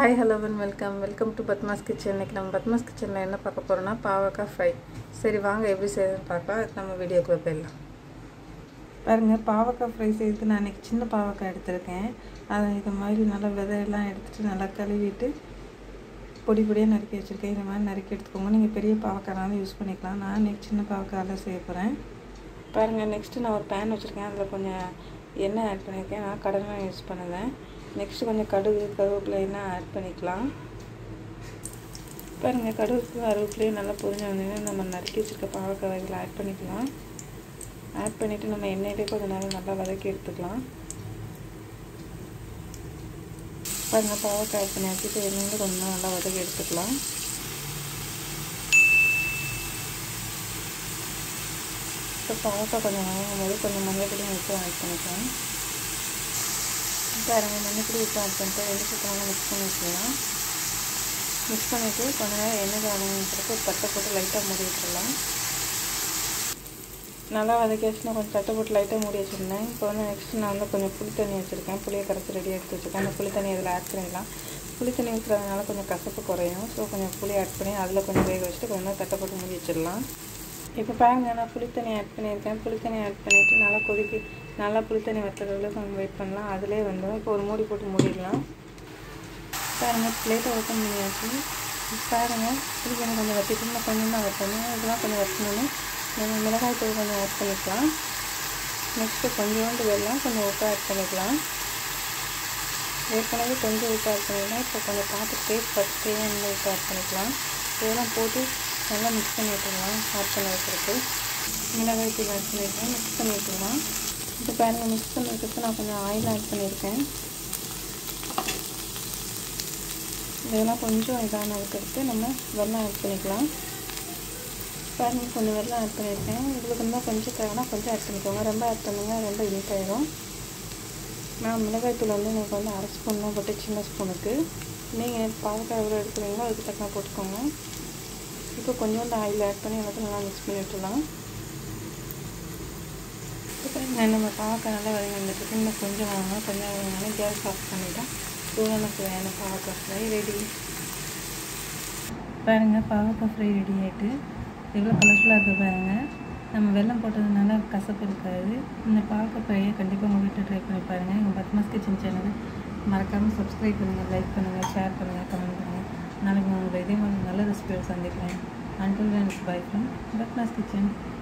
hi hello and welcome welcome to Padma's kitchen இன்னைக்கு நம்ம பத்மாஸ் கிச்சனில் என்ன பார்க்க போகிறோம்னா பாவக்காய் ஃப்ரை சரி வாங்க எப்படி செய்யுதுன்னு பார்க்கலாம் அதுக்கு நம்ம வீடியோக்குள்ளே போயிடலாம் பாருங்கள் பாவக்காய் ஃப்ரை செய்யறதுக்கு நான் இன்றைக்கி சின்ன பாவக்காய் எடுத்திருக்கேன் அதை இது மாதிரி நல்லா விதையெல்லாம் எடுத்துகிட்டு நல்லா கழுவிட்டு பொடி பொடியாக நறுக்கி வச்சுருக்கேன் இந்த மாதிரி நறுக்கி எடுத்துக்கோங்க நீங்கள் பெரிய பாவக்காய்னாலும் யூஸ் பண்ணிக்கலாம் நான் இன்றைக்கி சின்ன பாவக்காயில் செய்ய போகிறேன் பாருங்கள் நெக்ஸ்ட்டு நான் ஒரு பேன் வச்சுருக்கேன் அதில் கொஞ்சம் எண்ணெய் ஆட் பண்ணியிருக்கேன் நான் கடலை யூஸ் பண்ணுவேன் நெக்ஸ்ட்டு கொஞ்சம் கடுகு கருவேப்பிலை எண்ணெய் ஆட் பண்ணிக்கலாம் பாருங்கள் கடுகு கருவேப்பிலையும் நல்லா பொரிஞ்ச வந்தீங்கன்னா நம்ம நறுக்கி வச்சுருக்க பாவக்காய் வகைகளை ஆட் பண்ணிக்கலாம் ஆட் பண்ணிவிட்டு நம்ம எண்ணெயிலே கொஞ்சம் நேரம் நல்லா வதக்கி எடுத்துக்கலாம் பாருங்கள் பாவக்காய் ஆட் பண்ணி வச்சுட்டு எண்ணெயில் கொஞ்சம் நேரம் நல்லா வதக்கி எடுத்துக்கலாம் இப்போ பாவக்காய் கொஞ்சம் வதங்கும் போது கொஞ்சம் மஞ்சள் பொடியும் உப்பு ஆட் பண்ணிக்கலாம் பாருங்கள் மஞ்சள் உப்பு ஆட் பண்ணிட்டு ரெண்டு சுத்தமாக மிக்ஸ் பண்ணி வச்சுக்கலாம் மிக்ஸ் பண்ணிவிட்டு கொஞ்ச நேரம் எண்ணெய் வதங்கிட்டு ஒரு தட்டை போட்டு லைட்டாக மூடி விட்டுடலாம் நல்லா வதக்கி வச்சுனா கொஞ்சம் தட்டை போட்டு லைட்டாக மூடி வச்சுருந்தேன் இப்போ வந்து நெக்ஸ்ட்டு நான் வந்து கொஞ்சம் புளி தண்ணி வச்சுருக்கேன் புளியை கரைச்சி ரெடி எடுத்து வச்சுருக்கேன் அந்த புளி தண்ணி இதில் ஆட் பண்ணிடலாம் புளி தண்ணி ஊற்றுறதுனால கொஞ்சம் கசப்பு குறையும் ஸோ கொஞ்சம் புளி ஆட் பண்ணி அதில் கொஞ்சம் வேக வச்சுட்டு கொஞ்சம் நேரம் தட்டை போட்டு மூடி வச்சிடலாம் இப்போ பாருங்க நான் புளி தண்ணி ஆட் பண்ணியிருக்கேன் புளி தண்ணி ஆட் பண்ணிவிட்டு நல்லா கொதிக்கி நல்லா புளி தண்ணி வற்றுறதுல கொஞ்சம் வெயிட் பண்ணலாம் அதிலே வந்துடும் இப்போ ஒரு மூடி போட்டு மூடிடலாம் பாருங்கள் பிளேட்டை ஓப்பன் பண்ணியாச்சு பாருங்கள் புளி தண்ணி கொஞ்சம் வற்றிட்டு இன்னும் கொஞ்சம் தான் வற்றணும் இதெல்லாம் கொஞ்சம் வற்றணும்னு நம்ம மிளகாய் தூள் கொஞ்சம் ஆட் பண்ணிக்கலாம் நெக்ஸ்ட்டு கொஞ்சோண்டு வெல்லம் கொஞ்சம் உப்பு ஆட் பண்ணிக்கலாம் ஏற்கனவே கொஞ்சம் உப்பு ஆட் பண்ணிக்கலாம் இப்போ கொஞ்சம் பார்த்து டேஸ்ட் ஃபஸ்ட் தேவையான உப்பு ஆட் பண்ணிக்கலாம் இதெல்லாம் போட்டு நல்லா மிக்ஸ் பண்ணி விட்டுடலாம் ஆட் பண்ணி வச்சுருக்கு மிளகாய் தூள் ஆட் பண்ணியிருக்கேன் மிக்ஸ் பண்ணி விட்டுடலாம் இப்போ பாருங்கள் மிக்ஸ் பண்ணி வச்சுட்டு நான் கொஞ்சம் ஆயில் ஆட் பண்ணியிருக்கேன் இதெல்லாம் கொஞ்சம் இதானதுக்கு நம்ம வெள்ளம் ஆட் பண்ணிக்கலாம் பாருங்கள் கொஞ்சம் வெள்ளம் ஆட் பண்ணியிருக்கேன் உங்களுக்கு இருந்தால் கொஞ்சம் தேவைன்னா கொஞ்சம் ஆட் பண்ணிக்கோங்க ரொம்ப ஆட் பண்ணுங்க ரொம்ப இனிப் ஆயிடும் நான் மிளகாய் தூள் வந்து உங்களுக்கு வந்து அரை ஸ்பூன் தான் போட்டு சின்ன ஸ்பூனுக்கு நீங்கள் பாவக்காய் எவ்வளோ எடுக்கிறீங்களோ அதுக்கு தக்கன போட்டுக்கோங்க இப்போ கொஞ்சோண்டு ஆயில் ஆட் பண்ணி எல்லாத்தையும் நல்லா மிக்ஸ் பண்ணி விட்டுலாம் இப்போ நான் நம்ம பாவக்காய் நல்லா வதங்கி வந்துட்டு இன்னும் கொஞ்சம் வாங்க கொஞ்சம் வாங்கினாலும் கேஸ் ஆஃப் பண்ணிவிட்டேன் சூடான சுவையான பாவக்காய் ஃப்ரை ரெடி பாருங்கள் பாவக்காய் ஃப்ரை ரெடி ஆகிட்டு எவ்வளோ கலர்ஃபுல்லாக இருக்குது பாருங்கள் நம்ம வெள்ளம் போட்டதுனால கசப்பு இருக்காது இந்த பாவக்காய் ஃப்ரையை கண்டிப்பாக உங்கள் வீட்டில் ட்ரை பண்ணி பாருங்கள் எங்கள் பத்மாஸ் கிச்சன் சேனல் மறக்காமல் சப்ஸ்கிரைப் பண்ணுங்கள் லைக் பண்ணுங்கள் ஷேர் பண்ணுங்கள் கமெண்ட் பண்ணுங்கள் நாளைக்கு நான் உங்களை இதே மாதிரி நல்ல ரெசிபியோடு சந்திக்கிறேன் until bye from Padma's kitchen